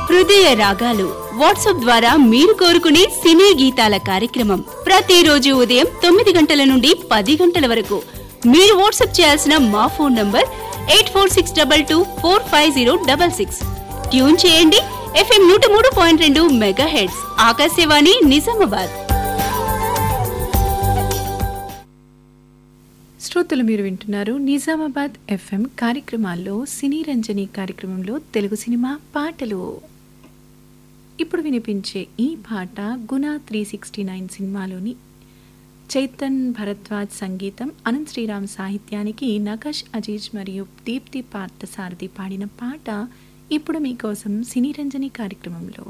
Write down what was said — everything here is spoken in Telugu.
హృదయ రాగాలు వాట్సాప్ ద్వారా మీరు కోరుకునే సినీ గీతాల కార్యక్రమం ప్రతిరోజు ఉదయం తొమ్మిది గంటల నుండి పది గంటల వరకు మీరు వాట్సాప్ చేయాల్సిన మా phone number eight four six double two four five zero double six tune చేయండి ఎఫ్ఎం నూట మూడు పాయింట్ రెండు మెగా హెడ్స్ ఆకాశవాణి నిజామాబాద్ శ్రోతలు మీరు వింటున్నారు నిజామాబాద్ ఎఫ్ఎం కార్యక్రమాల్లో సినీ రంజని కార్యక్రమంలో తెలుగు సినిమా పాటలు ఇప్పుడు వినిపించే ఈ పాట గుణ త్రీ సిక్స్టీ నైన్ సినిమాలోని చైతన్ భరద్వాజ్ సంగీతం అనంత్ శ్రీరామ్ సాహిత్యానికి నకష్ అజీజ్ మరియు దీప్తి పార్థసారథి పాడిన పాట ఇప్పుడు మీకోసం సినీ రంజని కార్యక్రమంలో